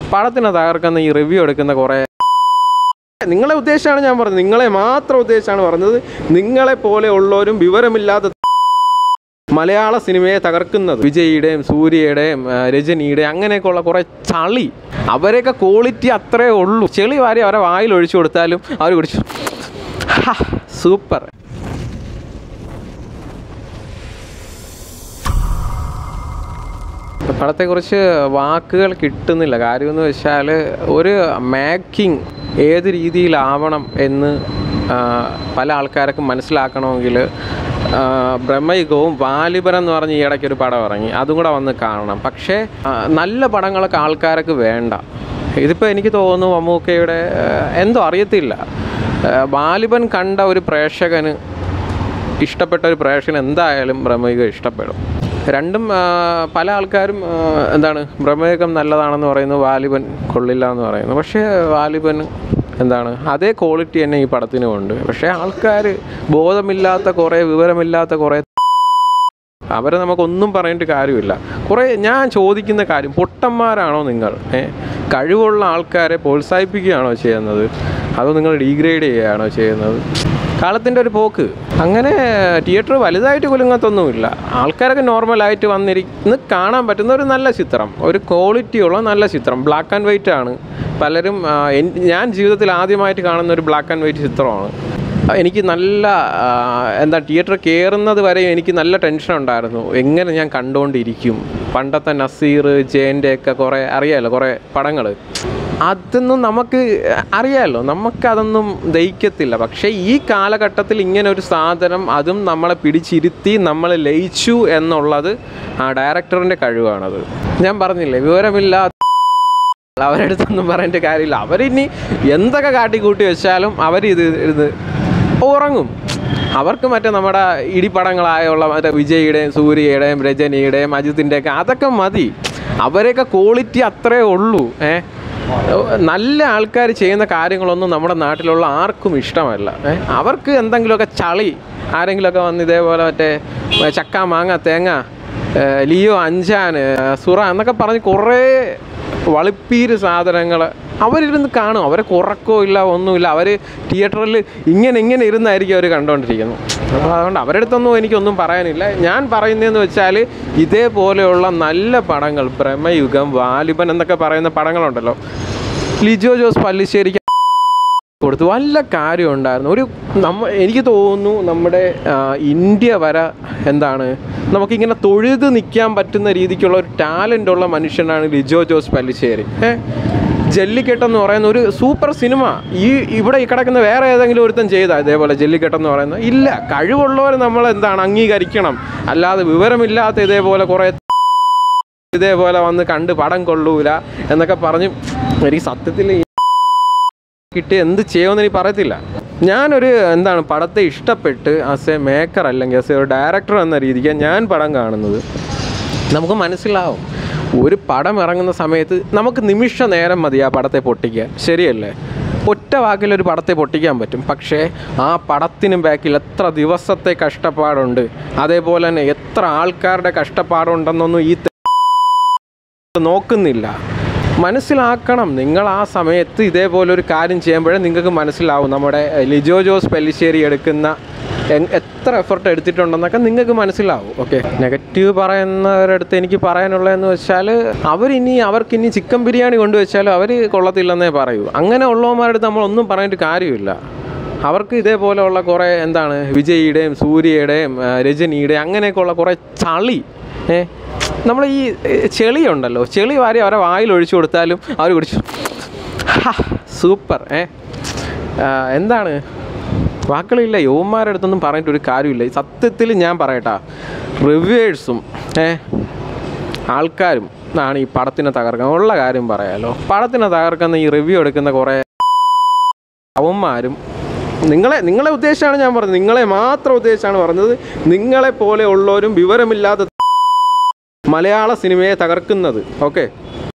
പടത്തിനെ തകർക്കുന്ന ഈ റിവ്യൂ എടുക്കുന്ന കുറേ നിങ്ങളെ ഉദ്ദേശമാണ് ഞാൻ പറഞ്ഞത് നിങ്ങളെ മാത്രം ഉദ്ദേശമാണ് പറഞ്ഞത് നിങ്ങളെ പോലെ ഉള്ളവരും വിവരമില്ലാത്ത മലയാള സിനിമയെ തകർക്കുന്നത് വിജയിയുടെയും സൂര്യയുടെയും ആ, രജനിയുടെയും അങ്ങനെയൊക്കെയുള്ള കുറേ ചളി അവരെയൊക്കെ ക്വാളിറ്റി അത്രേ ഉള്ളൂ ചെളി വാരി അവരെ വായിൽ ഒഴിച്ചു കൊടുത്താലും അവർ കുടിച്ചു ഹാ, സൂപ്പർ പടത്തെക്കുറിച്ച് വാക്കുകൾ കിട്ടുന്നില്ല കാര്യമെന്ന് വെച്ചാൽ ഒരു മേക്കിംഗ് ഏത് രീതിയിലാവണം എന്ന് ആ, പല ആൾക്കാർക്കും മനസ്സിലാക്കണമെങ്കിൽ ആ, ബ്രഹ്മയുഗവും വാലിബൻ എന്ന് പറഞ്ഞ് ഈ ഇടയ്ക്ക് ഒരു പടം ഇറങ്ങി അതും കൂടെ വന്ന് കാണണം പക്ഷേ ആ, നല്ല പടങ്ങളൊക്കെ ആൾക്കാർക്ക് വേണ്ട ഇതിപ്പോൾ എനിക്ക് തോന്നുന്നു മമ്മൂക്കയുടെ ആ, എന്തോ അറിയത്തില്ല ആ, വാലിബൻ കണ്ട ഒരു പ്രേക്ഷകന് ഇഷ്ടപ്പെട്ട ഒരു പ്രേക്ഷകൻ എന്തായാലും ബ്രഹ്മയുഗം ഇഷ്ടപ്പെടും രണ്ടും ആ, പല ആൾക്കാരും ആ, എന്താണ് ബ്രഹ്മയുഗം നല്ലതാണെന്ന് പറയുന്നു വാലിബൻ കൊള്ളില്ല എന്ന് പറയുന്നു പക്ഷേ വാലിബൻ എന്താണ് അതേ ക്വാളിറ്റി തന്നെ ഈ പടത്തിനും ഉണ്ട് പക്ഷേ ആൾക്കാർ ബോധമില്ലാത്ത കുറേ വിവരമില്ലാത്ത കുറേ അവരെ നമുക്കൊന്നും പറഞ്ഞിട്ട് കാര്യമില്ല കുറേ ഞാൻ ചോദിക്കുന്ന കാര്യം പൊട്ടന്മാരാണോ നിങ്ങൾ ഏ കഴിവുള്ള ആൾക്കാരെ പ്രോത്സാഹിപ്പിക്കുകയാണോ ചെയ്യുന്നത് അതോ നിങ്ങൾ ഡീഗ്രേഡ് ചെയ്യുകയാണോ ചെയ്യുന്നത് കാലത്തിൻ്റെ ഒരു പോക്ക് അങ്ങനെ തിയേറ്റർ വലുതായിട്ട് കുലുങ്ങത്തൊന്നുമില്ല ആൾക്കാരൊക്കെ നോർമലായിട്ട് വന്നിരിക്കുന്ന കാണാൻ പറ്റുന്ന ഒരു നല്ല ചിത്രം ഒരു ക്വാളിറ്റിയുള്ള നല്ല ചിത്രം ബ്ലാക്ക് ആൻഡ് വൈറ്റ് ആണ് പലരും ആ, എൻ- ഞാൻ ജീവിതത്തിൽ ആദ്യമായിട്ട് കാണുന്ന ഒരു ബ്ലാക്ക് ആൻഡ് വൈറ്റ് ചിത്രമാണ് എനിക്ക് നല്ല ആ, എന്താ തിയേറ്റർ കയറുന്നത് വരെ എനിക്ക് നല്ല ടെൻഷൻ ഉണ്ടായിരുന്നു എങ്ങനെ ഞാൻ കണ്ടുകൊണ്ടിരിക്കും പണ്ടത്തെ നസീർ ജയൻ്റെ ഒക്കെ കുറേ അറിയാമല്ലോ കുറേ പടങ്ങൾ അതൊന്നും നമുക്ക് അറിയാമല്ലോ നമുക്കതൊന്നും ദഹിക്കത്തില്ല പക്ഷേ ഈ കാലഘട്ടത്തിൽ ഇങ്ങനെ ഒരു സാധനം അതും നമ്മളെ പിടിച്ചിരുത്തി നമ്മൾ ലയിച്ചു എന്നുള്ളത് ആ ഡയറക്ടറിൻ്റെ കഴിവാണത് ഞാൻ പറഞ്ഞില്ലേ വിവരമില്ലാത്ത അവരടുത്തൊന്നും പറയേണ്ട കാര്യമില്ല അവരിനി എന്തൊക്കെ കാട്ടിക്കൂട്ടി വെച്ചാലും അവരിത് ഇത് ഉറങ്ങും അവർക്ക് മറ്റേ നമ്മുടെ ഇടിപ്പടങ്ങളായുള്ള മറ്റേ വിജയിയുടെയും സൂര്യയുടെയും രജനിയുടെയും അജിത്തിൻ്റെയൊക്കെ അതൊക്കെ മതി അവരെയൊക്കെ ക്വാളിറ്റി അത്രേ ഉള്ളൂ ഏ നല്ല ആൾക്കാർ ചെയ്യുന്ന കാര്യങ്ങളൊന്നും നമ്മുടെ നാട്ടിലുള്ള ആർക്കും ഇഷ്ടമല്ല ഏ അവർക്ക് എന്തെങ്കിലുമൊക്കെ ചളി ആരെങ്കിലുമൊക്കെ വന്ന് ഇതേപോലെ മറ്റേ ചക്ക മാങ്ങ തേങ്ങ ഏ, ലിയോ അഞ്ചാൻ ഏ, സുറ എന്നൊക്കെ പറഞ്ഞ് കുറേ വളിപ്പീര് സാധനങ്ങൾ അവരിരുന്ന് കാണും അവരെ കുറക്കോ ഇല്ല ഒന്നുമില്ല അവർ തിയേറ്ററിൽ ഇങ്ങനെ ഇങ്ങനെ ഇരുന്നായിരിക്കും അവർ കണ്ടുകൊണ്ടിരിക്കുന്നത് അപ്പോൾ അതുകൊണ്ട് അവരുടെ അടുത്തൊന്നും എനിക്കൊന്നും പറയാനില്ല ഞാൻ പറയുന്നതെന്ന് വെച്ചാൽ ഇതേപോലെയുള്ള നല്ല പടങ്ങൾ ഭ്രമയുഗം വാലിബൻ എന്നൊക്കെ പറയുന്ന പടങ്ങളുണ്ടല്ലോ ലിജോ ജോസ് പല്ലിശ്ശേരിക്ക് കൊടുത്തു വല്ല കാര്യം ഉണ്ടായിരുന്നു ഒരു നമ്മ എനിക്ക് തോന്നുന്നു നമ്മുടെ ആ, ഇന്ത്യ വര എന്താണ് നമുക്കിങ്ങനെ തൊഴുത് നിൽക്കാൻ പറ്റുന്ന രീതിക്കുള്ള ഒരു ടാലൻ്റ് ഉള്ള മനുഷ്യനാണ് ലിജോ ജോസ് പല്ലിശ്ശേരി ഏ ജല്ലിക്കെട്ടെന്ന് പറയുന്ന ഒരു സൂപ്പർ സിനിമ ഈ ഇവിടെ ഈ കിടക്കുന്ന വേറെ ഏതെങ്കിലും ഒരുത്തൻ ചെയ്താൽ ഇതേപോലെ ജല്ലിക്കെട്ടെന്ന് പറയുന്നത് ഇല്ല കഴിവുള്ളവർ നമ്മൾ എന്താണ് അംഗീകരിക്കണം അല്ലാതെ വിവരമില്ലാത്ത ഇതേപോലെ കുറേ ഇതേപോലെ വന്ന് കണ്ട് പടം കൊള്ളൂല എന്നൊക്കെ പറഞ്ഞ് എനിക്ക് സത്യത്തിൽ ഈ കിട്ടി എന്ത് ചെയ്യുമെന്ന് എനിക്ക് പറയത്തില്ല ഞാനൊരു എന്താണ് പടത്തെ ഇഷ്ടപ്പെട്ട് ആസ് എ മേക്കർ അല്ലെങ്കിൽ ആസ് എ ഒരു ഡയറക്ടർ എന്ന രീതിക്ക് ഞാൻ പടം കാണുന്നത് നമുക്ക് മനസ്സിലാവും ഒരു പടം ഇറങ്ങുന്ന സമയത്ത് നമുക്ക് നിമിഷ നേരം മതി ആ പടത്തെ പൊട്ടിക്കാൻ ശരിയല്ലേ ഒറ്റ വാക്കിൽ ഒരു പടത്തെ പൊട്ടിക്കാൻ പറ്റും പക്ഷേ ആ പടത്തിനും ബാക്കിൽ എത്ര ദിവസത്തെ കഷ്ടപ്പാടുണ്ട് അതേപോലെ തന്നെ എത്ര ആൾക്കാരുടെ കഷ്ടപ്പാടുണ്ടെന്നൊന്നും ഈ നോക്കുന്നില്ല മനസ്സിലാക്കണം നിങ്ങൾ ആ സമയത്ത് ഇതേപോലെ ഒരു കാര്യം ചെയ്യുമ്പോഴേ നിങ്ങൾക്ക് മനസ്സിലാവും നമ്മുടെ എഹ്, ലിജോ ജോസ് പെല്ലിശ്ശേരി എടുക്കുന്ന എങ്- എത്ര എഫർട്ട് എടുത്തിട്ടുണ്ടെന്നൊക്കെ നിങ്ങൾക്ക് മനസ്സിലാവും ഓക്കെ നെഗറ്റീവ് പറയുന്നവരടുത്ത് എനിക്ക് പറയാനുള്ളതെന്ന് വെച്ചാൽ അവരിനി അവർക്കിനി ചിക്കൻ ബിരിയാണി കൊണ്ടുവച്ചാലും അവർ കൊള്ളത്തില്ലെന്നേ പറയൂ അങ്ങനെ ഉള്ളവന്മാരുടെ അടുത്ത് നമ്മളൊന്നും പറഞ്ഞിട്ട് കാര്യമില്ല അവർക്ക് ഇതേപോലെയുള്ള കുറേ എന്താണ് വിജയിയുടെയും സൂര്യയുടെയും ആ, രജനിയുടെയും അങ്ങനെയൊക്കെയുള്ള കുറേ ചളി ഏ നമ്മൾ ഈ ഏ, ചെളിയുണ്ടല്ലോ ചെളി വാരി അവരെ വായിൽ ഒഴിച്ചു കൊടുത്താലും അവർ കുടിച്ചു ഹാ, സൂപ്പർ ഏ ആ, എന്താണ് വാക്കുകളില്ല യുവന്മാരുടെ അടുത്തൊന്നും പറഞ്ഞിട്ട് ഒരു കാര്യമില്ല ഈ സത്യത്തിൽ ഞാൻ പറയട്ടാ റിവ്യൂവേഴ്സും ഏ ആൾക്കാരും ആണ് ഈ പടത്തിനെ തകർക്കാൻ ഉള്ള കാര്യം പറയാലോ പടത്തിനെ തകർക്കുന്ന ഈ റിവ്യൂ എടുക്കുന്ന കുറേ അവന്മാരും നിങ്ങളെ നിങ്ങളെ ഉദ്ദേശമാണ് ഞാൻ പറഞ്ഞത് നിങ്ങളെ മാത്രം ഉദ്ദേശമാണ് പറഞ്ഞത് നിങ്ങളെ പോലെ ഉള്ളവരും വിവരമില്ലാത്ത മലയാള സിനിമയെ തകർക്കുന്നത് ഓക്കെ